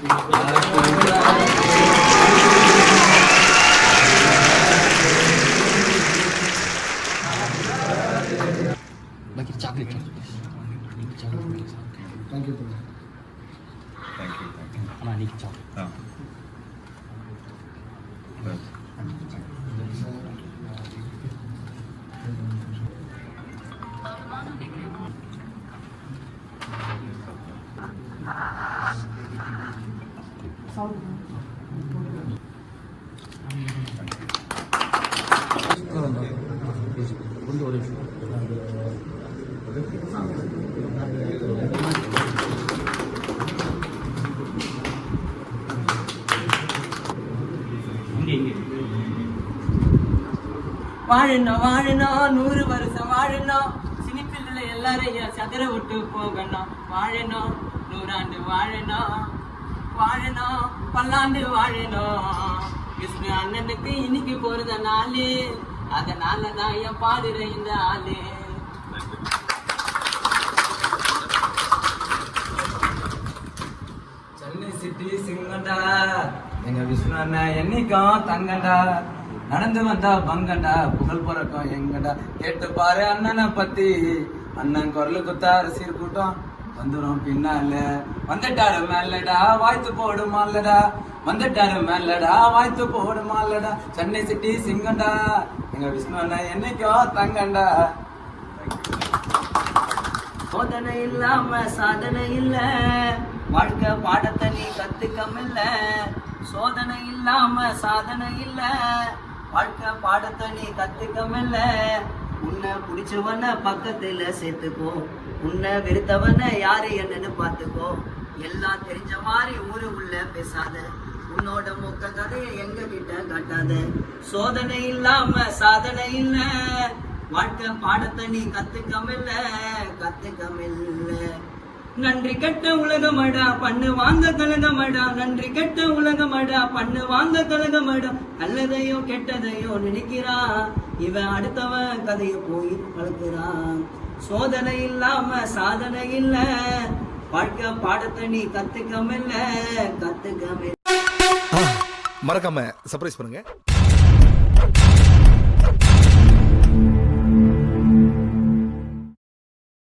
बाकी chocolate chocolate thank you thank you thank you அண்ணா நீக்கு சாக்லேட் ஆ ಒಂದು ಒಳ್ಳೆ வாழணும் வாழணும் நூறு வருஷம் வாழணும் சினிப்பில் எல்லாரையும் சதுர விட்டு போகணும் வாழணும் நூறாண்டு வாழணும் வாழணும் பல்லாண்டு வாழணும் விஷ்ணு அண்ணனுக்கு இன்னைக்கு போறத நாளு அதனால தான் என் பாடுற இந்த ஆளு சென்னை சிட்டி சிங்கண்டா எங்க விஷ்ணு அண்ணன் என்னைக்கும் தங்கண்டா நடந்து வந்தா பங்கண்டா புகழ் பிறக்கும் எங்கடா கேட்டு பாரு அண்ணனை பத்தி அண்ணன் குரல் குத்தா ரசிகர் கூட்டம் வந்துரும் பின்னால வந்துட்டாரு மேலடா வாய்த்து போடுமாலடா வந்துட்டாரு மேலடா வாய்த்து போடுமாலடா சென்னை சிட்டி சிங்கண்டா எங்க விஷ்ணு அண்ணன் என்னைக்கும் தங்கண்டா சோதனை இல்லாம சாதனை இல்ல வாழ்க்கை பாடத்தை நீ கத்துக்கமில்ல சோதனை இல்லாம சாதனை இல்ல வாழ்க்கை பாடத்தை நீ கத்துக்கமில்ல உன்னை பிடிச்சவன பக்கத்துல சேர்த்துக்கோ உன்னை வெறுத்தவன யாரு என்னன்னு பார்த்துக்கோ எல்லாம் தெரிஞ்ச மாதிரி ஊரு உள்ள பேசாத உன்னோட மொக்க கதையை எங்க கிட்ட காட்டாத சோதனை இல்லாம சாதனை இல்ல வாழ்க்கை பாடத்தை நீ கத்துக்கமில்ல கத்துக்கமில்ல நன்றி கெட்ட உலகமடா பண்ணு வாங்க கலகமடா நன்றி கெட்ட உலகமடா பண்ணு வாங்க கலகமடா நல்லதையோ கெட்டதையோ நினைக்கிறான் இவன் அடுத்தவன் கதையை போய் வளர்க்கிறான் சோதனை இல்லாம சாதனை இல்ல வாழ்க்கை பாடத்தை நீ கத்துக்கமில்ல கத்துக்கமில்ல மறக்காம சர்ப்ரைஸ் பண்ணுங்க